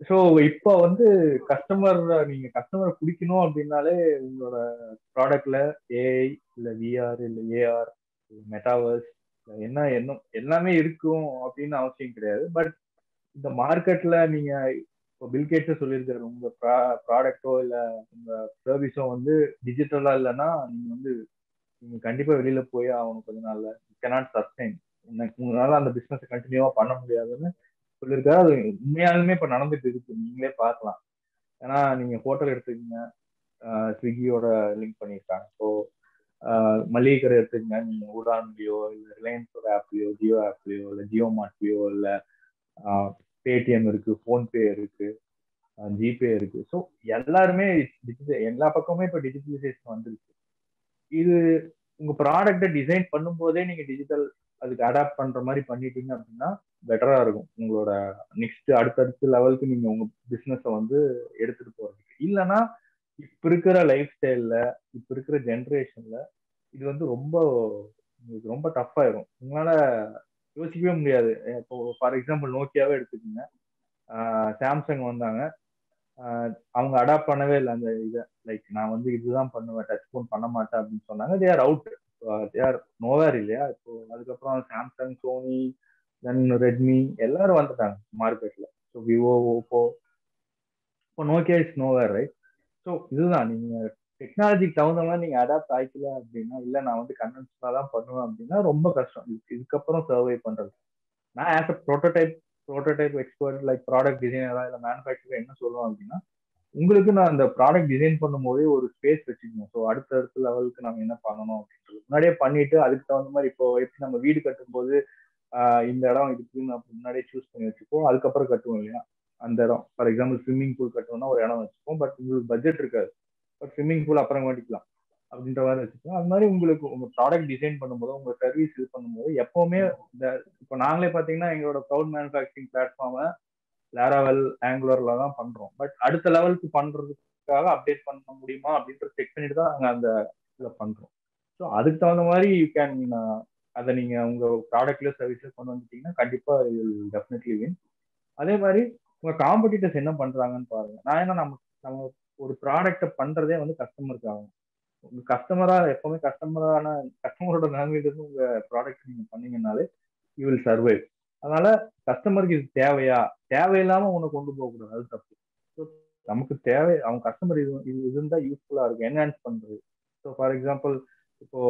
so இப்போ வந்து customer நீங்க கஸ்டமரை பிடிக்கணும் அப்படின்னாலே உங்களோட ப்ராடக்ட்ல ஏஐ இல்லை விஆர் இல்லை ஏஆர் மெட்டாவர்ஸ் என்ன என்ன எல்லாமே இருக்கும் அப்படின்னு அவசியம் கிடையாது பட் இந்த மார்க்கெட்ல நீங்க இப்போ பில்கேட்ஸே சொல்லியிருக்காரு உங்க ப்ராடக்டோ இல்லை உங்க சர்வீஸோ வந்து டிஜிட்டலா இல்லைன்னா நீங்க வந்து நீங்க கண்டிப்பா வெளியில போய் ஆகணும் கொஞ்ச நாள்ல கெனாட் சஸ்டைன் உங்களால அந்த பிசினஸ் கண்டினியூவா பண்ண முடியாதுன்னு சொல்லியிருக்காரு அது உண்மையாலுமே இப்ப நடந்துட்டு இருக்கு நீங்களே பார்க்கலாம் ஏன்னா நீங்க ஹோட்டல் எடுத்துக்கீங்க ஸ்விக்கியோட லிங்க் பண்ணியிருக்காங்க ஸோ மளிகை கடை எடுத்துக்கங்க நீங்க உடான்லயோ இல்லை ரிலையன்ஸோட ஆப்லயோ ஜியோ ஆப்லயோ இல்லை ஜியோ மார்ட்லயோ இல்லை பேடிஎம் இருக்கு ஃபோன்பே இருக்கு ஜிபே இருக்கு ஸோ எல்லாருமே டிஜிட்டல் எல்லா பக்கமுமே இப்போ டிஜிட்டலைசேஷன் வந்துருச்சு இது உங்க ப்ராடக்ட்டை டிசைன் பண்ணும்போதே நீங்க டிஜிட்டல் அதுக்கு அடாப்ட் பண்ற மாதிரி பண்ணிட்டீங்க அப்படின்னா பெட்டரா இருக்கும் உங்களோட நெக்ஸ்ட் அடுத்தடுத்த லெவலுக்கு நீங்க உங்க பிசினஸ வந்து எடுத்துட்டு போறதுக்கு இல்லைன்னா இப்ப இருக்கிற லைஃப் ஸ்டைல்ல இப்ப இருக்கிற ஜென்ரேஷன்ல இது வந்து ரொம்ப உங்களுக்கு ரொம்ப டஃப் ஆயிரும் உங்களால யோசிக்கவே முடியாது இப்போ ஃபார் எக்ஸாம்பிள் நோக்கியாவே எடுத்துக்கோங்க சாம்சங் வந்தாங்க அவங்க அடாப்ட் பண்ணவே இல்லை அந்த இதை லைக் நான் வந்து இதுதான் பண்ணுவேன் டச் ஃபோன் பண்ண மாட்டேன் அப்படின்னு சொன்னாங்க they are out they are nowhere இல்லையா இப்போ அதுக்கப்புறம் சாம்சங் சோனி தென் ரெட்மி எல்லாரும் வந்துட்டாங்க மார்க்கெட்ல ஸோ விவோ ஓப்போ இப்போ Nokia is nowhere right so இதுதான் நீங்க டெக்னாலஜிக்கு தகுந்த மாதிரி நீங்க அடாப்ட் ஆயிக்கல அப்படின்னா இல்ல நான் வந்து கன்வென்ஷனலா தான் பண்ணுவேன் அப்படின்னா ரொம்ப கஷ்டம் இதுக்கப்புறம் சர்வை பண்றது நான் as a prototype prototype expert like product டிசைனரா இல்லை மேனுஃபேக்சர் என்ன சொல்லுவேன் அப்படின்னா உங்களுக்கு நான் அந்த ப்ராடக்ட் டிசைன் பண்ணும்போதே ஒரு ஸ்பேஸ் வச்சுக்கணும் ஸோ அடுத்த அடுத்த லெவலுக்கு நம்ம என்ன பண்ணணும் அப்படின்றது முன்னாடியே பண்ணிட்டு அதுக்கு தகுந்த மாதிரி இப்போ எப்படி நம்ம வீடு கட்டும்போது இந்த இடம் இதுக்குன்னு முன்னாடியே சூஸ் பண்ணி வச்சுப்போம் அதுக்கப்புறம் கட்டுவோம் இல்லையா அந்த இடம் ஃபார் எக்ஸாம்பிள் ஸ்விம்மிங் பூல் கட்டணும்னா ஒரு இடம் வச்சுப்போம் பட் உங்களுக்கு பட்ஜெட் இருக்காது பட் ஸ்விம்மிங் பூல் அப்புறம் மாட்டிக்கலாம் அப்படின்ற மாதிரி வச்சுப்போம் அது மாதிரி உங்களுக்கு உங்க ப்ராடக்ட் டிசைன் பண்ணும்போது உங்க சர்வீஸ் இது பண்ணும்போது எப்பவுமே இந்த இப்போ நாங்களே பார்த்தீங்கன்னா எங்களோட க்ளவுட் மேனுஃபேக்சரிங் பிளாட்ஃபார்மை லேராவெல் ஆங்குலர்ல தான் பண்றோம் பட் அடுத்த லெவலுக்கு பண்றதுக்காக அப்டேட் பண்ண முடியுமா அப்படின்றத செக் பண்ணிட்டு தான் நாங்கள் அந்த இதில் பண்றோம் ஸோ அதுக்கு தகுந்த மாதிரி யூ கேன் அதை நீங்க உங்க ப்ராடக்ட்ல சர்வீஸ்ல கொண்டு வந்துட்டீங்கன்னா கண்டிப்பா டெஃபினெட்லி வின் அதே மாதிரி உங்க காம்படிட்டர்ஸ் என்ன பண்றாங்கன்னு பாருங்க நான் என்ன நம்ம நம்ம ஒரு ப்ராடக்ட்டை பண்றதே வந்து கஸ்டமருக்கு ஆகும் உங்க கஸ்டமரா எப்பவுமே கஸ்டமரான கஸ்டமரோட லாங்குவேஜ் உங்க ப்ராடக்ட் நீங்க பண்ணீங்கன்னாலே யூ வில் சர்வைவ் அதனால கஸ்டமருக்கு இது தேவையா தேவையில்லாம உன்னை கொண்டு போக கூடாது அது தப்பு ஸோ நமக்கு தேவை அவங்க கஸ்டமர் இது இது இருந்தா யூஸ்ஃபுல்லா இருக்கும் என்ஹான்ஸ் பண்றது ஸோ ஃபார் எக்ஸாம்பிள் இப்போ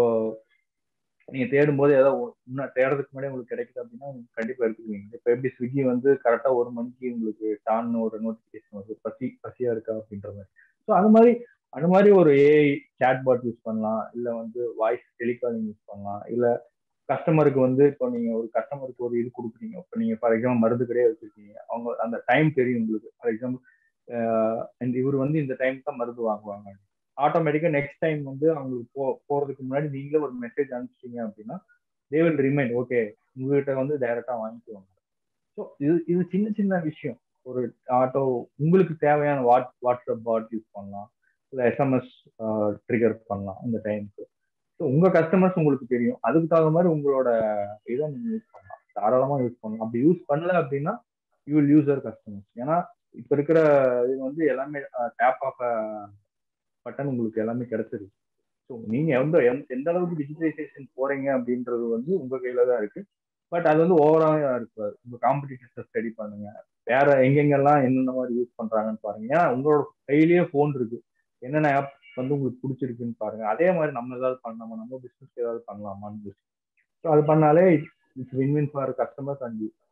நீங்க தேடும் போது ஏதோ முன்னா தேடுறதுக்கு முன்னாடி உங்களுக்கு கிடைக்குது அப்படின்னா கண்டிப்பா எடுத்துக்குவீங்க இப்போ எப்படி ஸ்விக்கி வந்து கரெக்டா ஒரு மணிக்கு உங்களுக்கு டான்னு ஒரு நோட்டிபிகேஷன் வருது பசி பசியா இருக்கா அப்படின்ற மாதிரி ஸோ அது மாதிரி அந்த மாதிரி ஒரு ஏஐ சேட் பாட் யூஸ் பண்ணலாம் இல்ல வந்து வாய்ஸ் டெலிகாலிங் யூஸ் பண்ணலாம் இல்ல கஸ்டமருக்கு வந்து இப்போ நீங்க ஒரு கஸ்டமருக்கு ஒரு இது கொடுக்குறீங்க இப்போ நீங்க ஃபார் எக்ஸாம்பிள் மருந்து கடையே வச்சிருக்கீங்க அவங்க அந்த டைம் தெரியும் உங்களுக்கு ஃபார் எக்ஸாம்பிள் இவர் வந்து இந்த டைம் தான் மருந்து வாங்குவாங்க ஆட்டோமேட்டிக்கா நெக்ஸ்ட் டைம் வந்து அவங்களுக்கு போ போறதுக்கு முன்னாடி நீங்களே ஒரு மெசேஜ் அனுப்பிச்சிட்டீங்க அப்படின்னா தே வில் ரிமைண்ட் ஓகே உங்ககிட்ட வந்து டைரக்டா வாங்கிக்குவாங்க ஸோ இது இது சின்ன சின்ன விஷயம் ஒரு ஆட்டோ உங்களுக்கு தேவையான வாட் வாட்ஸ்அப் பாட் யூஸ் பண்ணலாம் இல்லை எஸ்எம்எஸ் ட்ரிகர் பண்ணலாம் இந்த டைமுக்கு ஸோ உங்க கஸ்டமர்ஸ் உங்களுக்கு தெரியும் அதுக்கு தகுந்த மாதிரி உங்களோட இதை நீங்க யூஸ் பண்ணலாம் தாராளமாக யூஸ் பண்ணலாம் அப்படி யூஸ் பண்ணல அப்படின்னா you will use your customers ஏன்னா இப்போ இருக்கிற இது வந்து எல்லாமே டேப் ஆஃப் பட்டன் உங்களுக்கு எல்லாமே கிடைச்சிருக்கு ஸோ நீங்க வந்து எந்த அளவுக்கு டிஜிட்டலைசேஷன் போறீங்க அப்படின்றது வந்து உங்க கையில தான் இருக்கு பட் அது வந்து ஓவராலா இருக்காது உங்க காம்படிட்டர்ஸை ஸ்டடி பண்ணுங்க வேற எங்கெங்கெல்லாம் என்னென்ன மாதிரி யூஸ் பண்றாங்கன்னு பாருங்க ஏன்னா உங்களோட கையிலேயே ஃபோன் இருக்கு என்னென்ன ஆப் வந்து உங்களுக்கு பிடிச்சிருக்குன்னு பாருங்க அதே மாதிரி நம்ம ஏதாவது பண்ணலாமா நம்ம பிசினஸ் ஏதாவது பண்ணலாமான்னு ஸோ அது பண்ணாலே it's win win for customers and